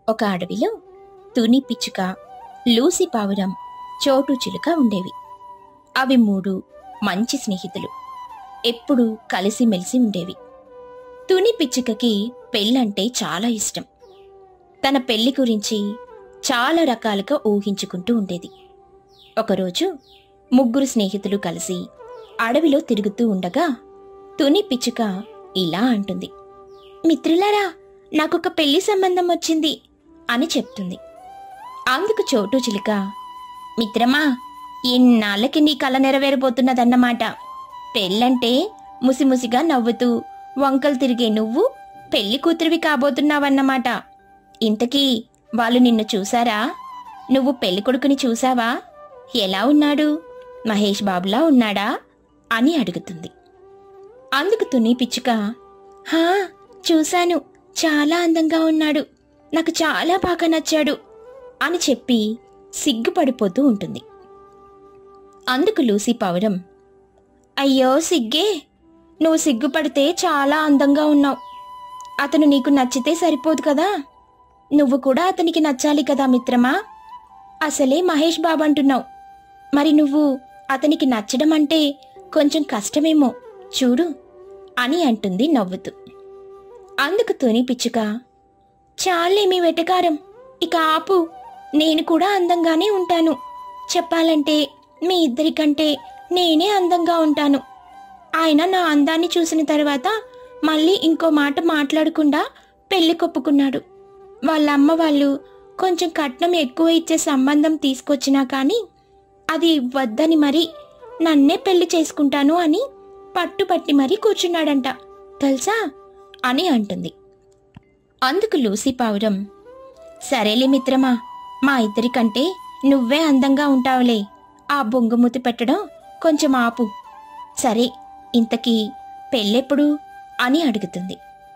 ఒక అడవిలో తుని పిచ్చుక లూసి పావురం చోటు చిలుక ఉండేవి అవి మూడు మంచి స్నేహితులు ఎప్పుడూ కలిసిమెలిసి ఉండేవి తుని పిచ్చుకకి పెళ్ళంటే చాలా ఇష్టం తన పెళ్లి గురించి చాలా రకాలుగా ఊహించుకుంటూ ఉండేది ఒకరోజు ముగ్గురు స్నేహితులు కలిసి అడవిలో తిరుగుతూ ఉండగా తుని పిచ్చుక ఇలా అంటుంది మిత్రులారా నాకొక పెళ్లి సంబంధం వచ్చింది అని చెప్తుంది అందుకు చోటు చిలుక మిత్రమా ఇన్నాళ్ళకి నీ కల నెరవేరబోతున్నదన్నమాట పెళ్ళంటే ముసిముసిగా నవ్వుతూ వంకలు తిరిగే నువ్వు పెళ్లి కూతురివి కాబోతున్నావన్నమాట ఇంతకీ వాళ్ళు నిన్ను చూసారా నువ్వు పెళ్లి కొడుకుని చూసావా ఎలా ఉన్నాడు మహేష్ బాబులా ఉన్నాడా అని అడుగుతుంది అందుకు తుని పిచ్చుక హా చూశాను చాలా అందంగా ఉన్నాడు నాకు చాలా బాగా నచ్చాడు అని చెప్పి సిగ్గుపడిపోతూ ఉంటుంది అందుకు లూసీ పవరం అయ్యో సిగ్గే నువ్వు సిగ్గుపడితే చాలా అందంగా ఉన్నావు అతను నీకు నచ్చితే సరిపోదు కదా నువ్వు కూడా అతనికి నచ్చాలి కదా మిత్రమా అసలే మహేష్ బాబు అంటున్నావు మరి నువ్వు అతనికి నచ్చడం అంటే కొంచెం కష్టమేమో చూడు అని అంటుంది నవ్వుతూ అందుకు తుని పిచ్చుక చాలే మీ వెటకారం ఇక ఆపు నేను కూడా అందంగానే ఉంటాను చెప్పాలంటే మీ ఇద్దరికంటే నేనే అందంగా ఉంటాను ఆయన నా అందాన్ని చూసిన తర్వాత మళ్ళీ ఇంకో మాట మాట్లాడకుండా పెళ్లి కొప్పుకున్నాడు వాళ్ళ అమ్మ వాళ్ళు కొంచెం కట్నం ఎక్కువ ఇచ్చే సంబంధం తీసుకొచ్చినా కానీ అది వద్దని మరి నన్నే పెళ్లి చేసుకుంటాను అని పట్టుపట్టి మరీ కూర్చున్నాడంట తెలుసా అని అంటుంది అందుకు లూసీ పావురం సరేలే మిత్రమా మా ఇద్దరికంటే నువ్వే అందంగా ఉంటావులే ఆ బొంగుమూతి పెట్టడం కొంచెం ఆపు సరే ఇంతకీ పెళ్ళెప్పుడు అని అడుగుతుంది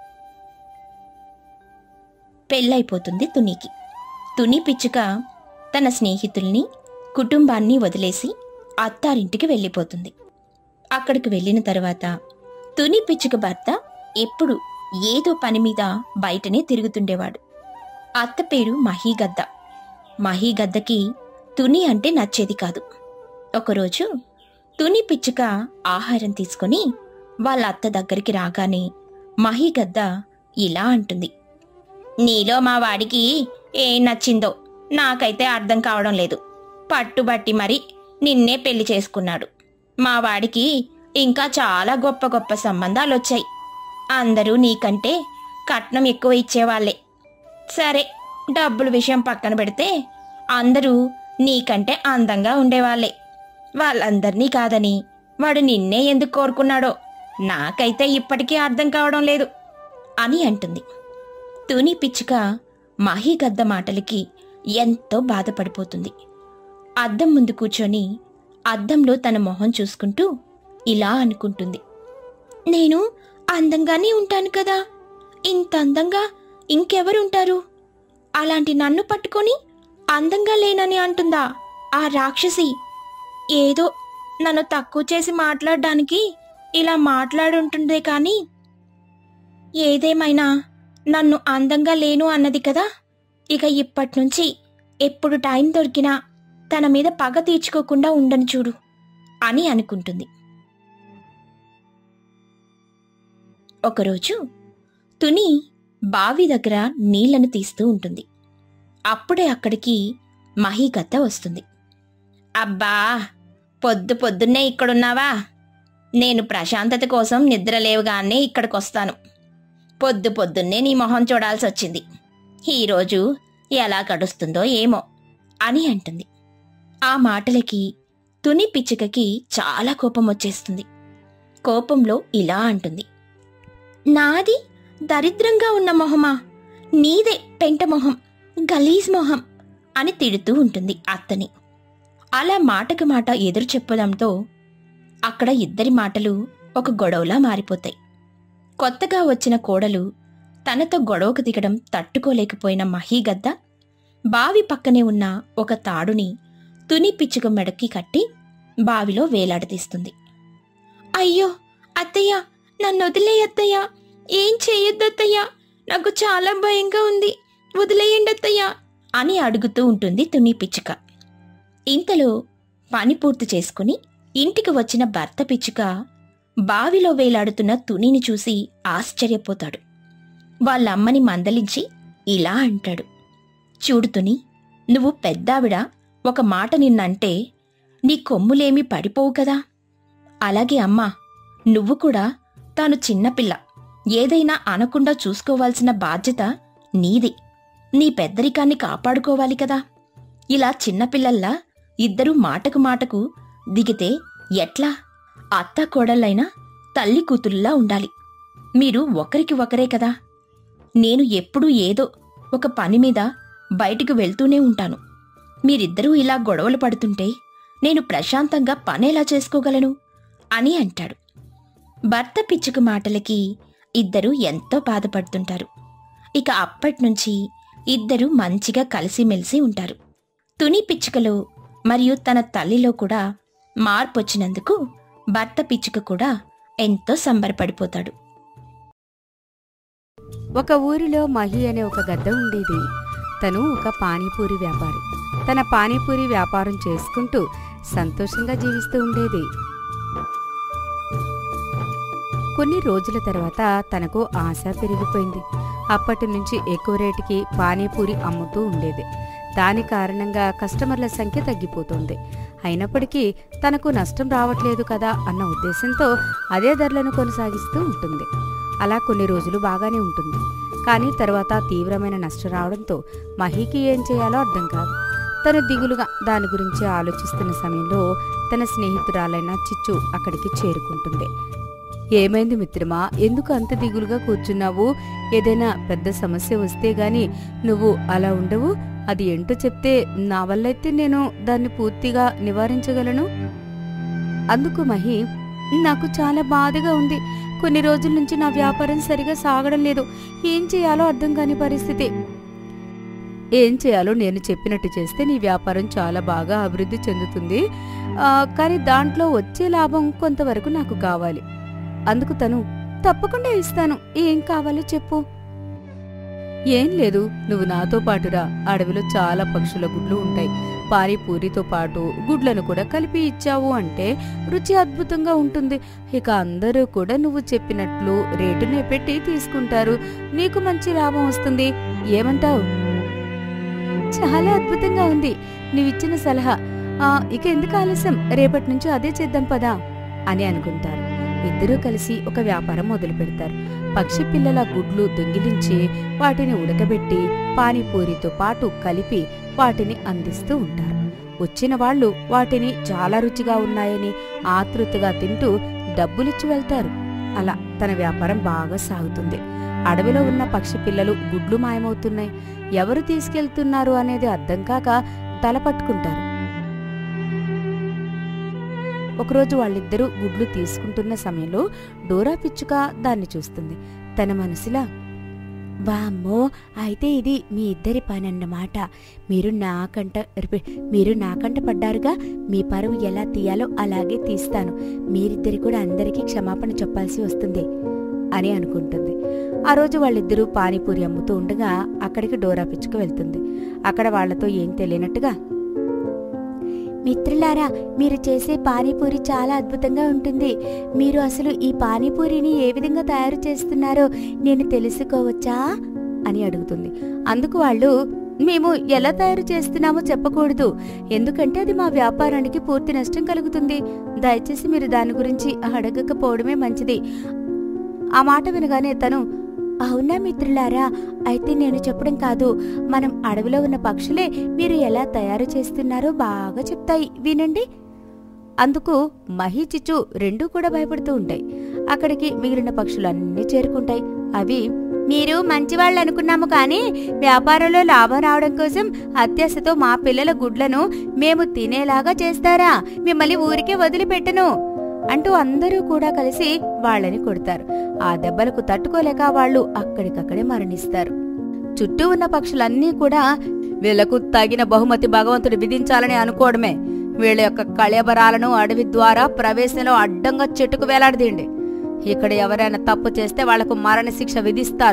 పెళ్ళైపోతుంది తునికి తుని పిచ్చుక తన స్నేహితుల్ని కుటుంబాన్ని వదిలేసి అత్తారింటికి వెళ్ళిపోతుంది అక్కడికి వెళ్ళిన తర్వాత తుని పిచ్చుక భర్త ఎప్పుడు ఏదో పని మీద బయటనే తిరుగుతుండేవాడు అత్త పేరు మహీగద్ద మహీగద్దకి తుని అంటే నచ్చేది కాదు ఒకరోజు తుని పిచ్చుక ఆహారం తీసుకొని వాళ్ళ అత్త దగ్గరికి రాగానే మహీగద్ద ఇలా అంటుంది నీలో మా వాడికి ఏం నచ్చిందో నాకైతే అర్థం కావడం లేదు పట్టుబట్టి మరి నిన్నే పెళ్లి చేసుకున్నాడు మా వాడికి ఇంకా చాలా గొప్ప గొప్ప సంబంధాలు వచ్చాయి అందరూ నీకంటే కట్నం ఎక్కువ ఇచ్చేవాళ్లే సరే డబ్బుల విషయం పక్కన పెడితే అందరూ నీకంటే అందంగా ఉండేవాళ్లే వాళ్ళందరినీ కాదని వాడు నిన్నే ఎందుకు కోరుకున్నాడో నాకైతే ఇప్పటికీ అర్థం కావడం లేదు అని అంటుంది తుని పిచ్చుక మహీగద్ద మాటలకి ఎంతో బాధపడిపోతుంది అద్దం ముందు కూర్చొని అద్దంలో తన మొహం చూసుకుంటూ ఇలా అనుకుంటుంది నేను అందంగానే ఉంటాను కదా ఇంత అందంగా ఇంకెవరుంటారు అలాంటి నన్ను పట్టుకొని అందంగా లేనని అంటుందా ఆ రాక్షసి ఏదో నన్ను తక్కువ చేసి మాట్లాడడానికి ఇలా మాట్లాడుంటుందే కానీ ఏదేమైనా నన్ను అందంగా లేను అన్నది కదా ఇక ఇప్పట్నుంచి ఎప్పుడు టైం దొరికినా తన మీద పగ తీర్చుకోకుండా ఉండను చూడు అని అనుకుంటుంది ఒకరోజు తుని బావి దగ్గర నీళ్లను తీస్తూ ఉంటుంది అప్పుడే అక్కడికి మహీగత్త వస్తుంది అబ్బా పొద్దు పొద్దున్నే ఇక్కడున్నావా నేను ప్రశాంతత కోసం నిద్రలేవగానే ఇక్కడికొస్తాను పొద్దు పొద్దున్నే నీ మొహం చూడాల్సి వచ్చింది ఈరోజు ఎలా గడుస్తుందో ఏమో అని అంటుంది ఆ మాటలకి తుని పిచ్చుకకి చాలా కోపం వచ్చేస్తుంది కోపంలో ఇలా అంటుంది నాది దరిద్రంగా ఉన్న మొహమా నీదే పెంట మొహం గలీజ్ మొహం అని తిడుతూ ఉంటుంది అత్తని అలా మాటకు మాట ఎదురు చెప్పడంతో అక్కడ ఇద్దరి మాటలు ఒక గొడవలా మారిపోతాయి కొత్తగా వచ్చిన కోడలు తనతో గొడవకు దిగడం తట్టుకోలేకపోయిన మహీగద్ద బావి పక్కనే ఉన్న ఒక తాడుని తుని పిచ్చుక మెడకి కట్టి బావిలో వేలాడదీస్తుంది అయ్యో అత్తయ్య నన్ను వదిలే అత్తయ్య ఏం చేయొద్దు అత్తయ్య నాకు చాలా భయంగా ఉంది వదిలేయండి అత్తయ్య అని అడుగుతూ ఉంటుంది తుని పిచ్చుక ఇంతలో పని పూర్తి చేసుకుని ఇంటికి వచ్చిన భర్త పిచ్చుక బావిలో వేలాడుతున్న తునిని చూసి ఆశ్చర్యపోతాడు వాళ్ళమ్మని మందలించి ఇలా అంటాడు చూడు తుని నువ్వు పెద్దావిడ ఒక మాట నిన్నంటే నీ కొమ్ములేమీ పడిపోవు కదా అలాగే అమ్మా నువ్వు కూడా తాను చిన్నపిల్ల ఏదైనా అనకుండా చూసుకోవాల్సిన బాధ్యత నీది నీ పెద్దరికాన్ని కాపాడుకోవాలి కదా ఇలా చిన్నపిల్లల్లా ఇద్దరూ మాటకు మాటకు దిగితే ఎట్లా అత్త కోడళ్ళైనా తల్లి కూతురులా ఉండాలి మీరు ఒకరికి ఒకరే కదా నేను ఎప్పుడూ ఏదో ఒక పని మీద బయటికి వెళ్తూనే ఉంటాను మీరిద్దరూ ఇలా గొడవలు పడుతుంటే నేను ప్రశాంతంగా పనేలా చేసుకోగలను అని అంటాడు భర్త పిచ్చుక మాటలకి ఇద్దరూ ఎంతో బాధపడుతుంటారు ఇక అప్పట్నుంచి ఇద్దరూ మంచిగా కలిసిమెలిసి ఉంటారు తుని పిచ్చుకలో మరియు తన తల్లిలో కూడా మార్పొచ్చినందుకు భర్త పిచ్చుక కూడా ఎంతో సంబరపడిపోతాడు ఒక ఊరిలో మహి అనే ఒక గద్ద ఉండేది తను ఒక పానీపూరి వ్యాపారి తన పానీపూరి వ్యాపారం చేసుకుంటూ సంతోషంగా జీవిస్తూ ఉండేది కొన్ని రోజుల తర్వాత తనకు ఆశ పెరిగిపోయింది అప్పటి నుంచి ఎక్కువ రేటుకి పానీపూరి అమ్ముతూ ఉండేది దాని కారణంగా కస్టమర్ల సంఖ్య తగ్గిపోతుంది అయినప్పటికీ తనకు నష్టం రావట్లేదు కదా అన్న ఉద్దేశంతో అదే ధరలను కొనసాగిస్తూ ఉంటుంది అలా కొన్ని రోజులు బాగానే ఉంటుంది కానీ తర్వాత తీవ్రమైన నష్టం రావడంతో మహీకి ఏం చేయాలో అర్థం కాదు తను దిగులుగా దాని గురించి ఆలోచిస్తున్న సమయంలో తన స్నేహితురాలైన చిచ్చు అక్కడికి చేరుకుంటుంది ఏమైంది మిత్రమా ఎందుకు అంత దిగులుగా కూర్చున్నావు ఏదైనా పెద్ద సమస్య వస్తే గాని నువ్వు అలా ఉండవు అది ఏంటో చెప్తే నా వల్లైతే నేను దాన్ని పూర్తిగా నివారించగలను అందుకు మహి నాకు చాలా బాధగా ఉంది కొన్ని రోజుల నుంచి నా వ్యాపారం సరిగా సాగడం లేదు ఏం చేయాలో అర్థం కాని పరిస్థితి ఏం చేయాలో నేను చెప్పినట్టు చేస్తే నీ వ్యాపారం చాలా బాగా అభివృద్ధి చెందుతుంది ఆ, కానీ దాంట్లో వచ్చే లాభం కొంతవరకు నాకు కావాలి అందుకు తను తప్పకుండా ఇస్తాను ఏం కావాలో చెప్పు ఏం లేదు నువ్వు నాతో పాటురా అడవిలో చాలా పక్షుల గుడ్లు ఉంటాయి పానీపూరితో పాటు గుడ్లను కూడా కలిపి ఇచ్చావు అంటే రుచి అద్భుతంగా ఉంటుంది ఇక అందరూ కూడా నువ్వు చెప్పినట్లు రేటునే పెట్టి తీసుకుంటారు నీకు మంచి లాభం వస్తుంది ఏమంటావు చాలా అద్భుతంగా ఉంది నీవిచ్చిన సలహా ఆ, ఇక ఎందుకు ఆలస్యం రేపటి నుంచి అదే చేద్దాం పదా అని అనుకుంటారు ఇద్దరూ కలిసి ఒక వ్యాపారం మొదలు పెడతారు పక్షి పిల్లల గుడ్లు దొంగిలించి వాటిని ఉడకబెట్టి పానీపూరితో పాటు కలిపి వాటిని అందిస్తూ ఉంటారు వచ్చిన వాళ్ళు వాటిని చాలా రుచిగా ఉన్నాయని ఆతృతగా తింటూ డబ్బులిచ్చి వెళ్తారు అలా తన వ్యాపారం బాగా సాగుతుంది అడవిలో ఉన్న పక్షి పిల్లలు గుడ్లు మాయమవుతున్నాయి ఎవరు తీసుకెళ్తున్నారు అనేది అర్థం కాక తల పట్టుకుంటారు ఒకరోజు వాళ్ళిద్దరూ గుడ్లు తీసుకుంటున్న సమయంలో డోరా పిచ్చుక దాన్ని చూస్తుంది తన మనసులా వామ్మో అయితే ఇది మీ ఇద్దరి పని అన్నమాట మీరు నాకంట రిపీ- మీరు నాకంట పడ్డారుగా మీ పరువు ఎలా తీయాలో అలాగే తీస్తాను మీరిద్దరి కూడా అందరికీ క్షమాపణ చెప్పాల్సి వస్తుంది అని అనుకుంటుంది ఆ రోజు వాళ్ళిద్దరూ పానీపూరి అమ్ముతూ ఉండగా అక్కడికి డోరా పిచ్చుక వెళ్తుంది అక్కడ వాళ్లతో ఏం తెలియనట్టుగా మిత్రులారా మీరు చేసే పానీపూరి చాలా అద్భుతంగా ఉంటుంది మీరు అసలు ఈ పానీపూరిని ఏ విధంగా తయారు చేస్తున్నారో నేను తెలుసుకోవచ్చా అని అడుగుతుంది అందుకు వాళ్ళు మేము ఎలా తయారు చేస్తున్నామో చెప్పకూడదు ఎందుకంటే అది మా వ్యాపారానికి పూర్తి నష్టం కలుగుతుంది దయచేసి మీరు దాని గురించి అడగకపోవడమే మంచిది ఆ మాట వినగానే తను అవునా మిత్రులారా అయితే నేను చెప్పడం కాదు మనం అడవిలో ఉన్న పక్షులే మీరు ఎలా తయారు చేస్తున్నారో బాగా చెప్తాయి వినండి అందుకు మహి చిచ్చు రెండూ కూడా భయపడుతూ ఉంటాయి అక్కడికి మిగిలిన పక్షులన్నీ చేరుకుంటాయి అవి మీరు మంచివాళ్ళు అనుకున్నాము కానీ వ్యాపారంలో లాభం రావడం కోసం అత్యాశతో మా పిల్లల గుడ్లను మేము తినేలాగా చేస్తారా మిమ్మల్ని ఊరికే వదిలిపెట్టను అంటూ అందరూ కూడా కలిసి వాళ్ళని కొడతారు ఆ దెబ్బలకు తట్టుకోలేక వాళ్ళు అక్కడికక్కడే మరణిస్తారు చుట్టూ ఉన్న పక్షులన్నీ కూడా వీళ్లకు తగిన బహుమతి భగవంతుడు విధించాలని అనుకోవడమే వీళ్ళ యొక్క కళేబరాలను అడవి ద్వారా ప్రవేశంలో అడ్డంగా చెట్టుకు వేలాడదీయండి ఇక్కడ ఎవరైనా తప్పు చేస్తే వాళ్లకు మరణ శిక్ష విధిస్తారు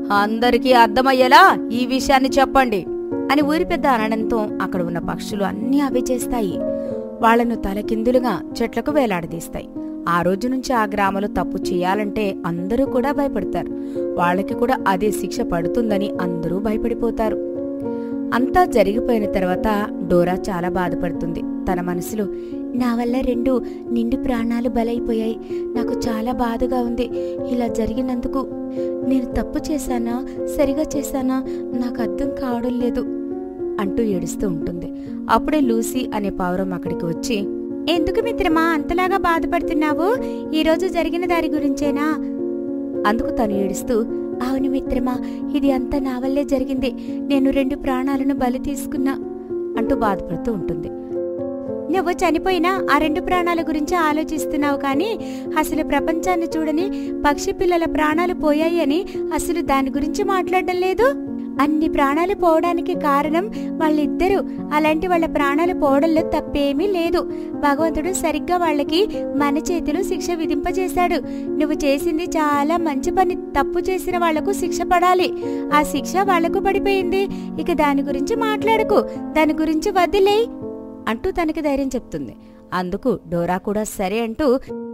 అందరికీ అర్థమయ్యేలా ఈ విషయాన్ని చెప్పండి అని ఊరి పెద్ద అనడంతో అక్కడ ఉన్న పక్షులు అన్నీ అవే చేస్తాయి వాళ్లను తలకిందులుగా చెట్లకు వేలాడదీస్తాయి ఆ రోజు నుంచి ఆ గ్రామంలో తప్పు చేయాలంటే అందరూ కూడా భయపడతారు వాళ్ళకి కూడా అదే శిక్ష పడుతుందని అందరూ భయపడిపోతారు అంతా జరిగిపోయిన తర్వాత డోరా చాలా బాధపడుతుంది తన మనసులో నా వల్ల రెండు నిండు ప్రాణాలు బలైపోయాయి నాకు చాలా బాధగా ఉంది ఇలా జరిగినందుకు నేను తప్పు చేశానా సరిగా చేశానా నాకు అర్థం కావడం లేదు అంటూ ఏడుస్తూ ఉంటుంది అప్పుడే లూసీ అనే పావురం అక్కడికి వచ్చి ఎందుకు మిత్రమా అంతలాగా బాధపడుతున్నావు ఈరోజు జరిగిన దారి గురించేనా అందుకు తను ఏడుస్తూ అవును మిత్రమా ఇది అంతా నా వల్లే జరిగింది నేను రెండు ప్రాణాలను బలి తీసుకున్నా అంటూ బాధపడుతూ ఉంటుంది నువ్వు చనిపోయినా ఆ రెండు ప్రాణాల గురించి ఆలోచిస్తున్నావు కానీ అసలు ప్రపంచాన్ని చూడని పక్షి పిల్లల ప్రాణాలు పోయాయి అని అసలు దాని గురించి మాట్లాడడం లేదు అన్ని ప్రాణాలు పోవడానికి కారణం వాళ్ళిద్దరూ అలాంటి వాళ్ళ ప్రాణాలు పోవడంలో తప్పేమీ లేదు భగవంతుడు సరిగ్గా వాళ్ళకి మన చేతిలో శిక్ష విధింపజేశాడు నువ్వు చేసింది చాలా మంచి పని తప్పు చేసిన వాళ్లకు శిక్ష పడాలి ఆ శిక్ష వాళ్లకు పడిపోయింది ఇక దాని గురించి మాట్లాడకు దాని గురించి వదిలేయ్ అంటూ తనకి ధైర్యం చెప్తుంది అందుకు డోరా కూడా సరే అంటూ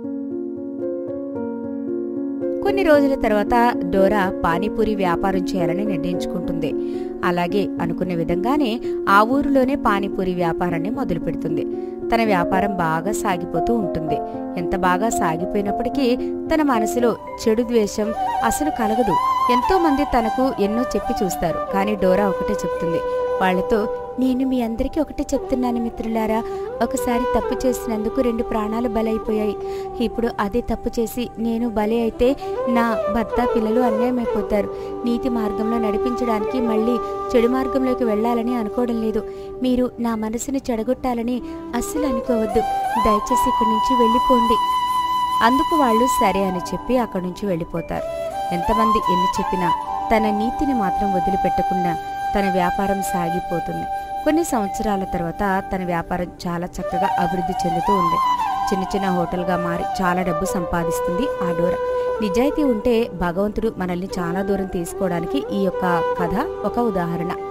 కొన్ని రోజుల తర్వాత డోరా పానీపూరి వ్యాపారం చేయాలని నిర్ణయించుకుంటుంది అలాగే అనుకున్న విధంగానే ఆ ఊరిలోనే పానీపూరి వ్యాపారాన్ని మొదలు పెడుతుంది తన వ్యాపారం బాగా సాగిపోతూ ఉంటుంది ఎంత బాగా సాగిపోయినప్పటికీ తన మనసులో చెడు ద్వేషం అసలు కలగదు ఎంతో మంది తనకు ఎన్నో చెప్పి చూస్తారు కానీ డోరా ఒకటే చెప్తుంది వాళ్ళతో నేను మీ అందరికీ ఒకటే చెప్తున్నాను మిత్రులారా ఒకసారి తప్పు చేసినందుకు రెండు ప్రాణాలు బలైపోయాయి ఇప్పుడు అదే తప్పు చేసి నేను బలి అయితే నా భర్త పిల్లలు అన్యాయమైపోతారు నీతి మార్గంలో నడిపించడానికి మళ్ళీ చెడు మార్గంలోకి వెళ్ళాలని అనుకోవడం లేదు మీరు నా మనసును చెడగొట్టాలని అస్సలు అనుకోవద్దు దయచేసి ఇక్కడి నుంచి వెళ్ళిపోండి అందుకు వాళ్ళు సరే అని చెప్పి అక్కడి నుంచి వెళ్ళిపోతారు ఎంతమంది ఎన్ని చెప్పినా తన నీతిని మాత్రం వదిలిపెట్టకుండా తన వ్యాపారం సాగిపోతుంది కొన్ని సంవత్సరాల తర్వాత తన వ్యాపారం చాలా చక్కగా అభివృద్ధి చెందుతూ ఉంది చిన్న చిన్న హోటల్గా మారి చాలా డబ్బు సంపాదిస్తుంది ఆ డోర నిజాయితీ ఉంటే భగవంతుడు మనల్ని చాలా దూరం తీసుకోవడానికి ఈ యొక్క కథ ఒక ఉదాహరణ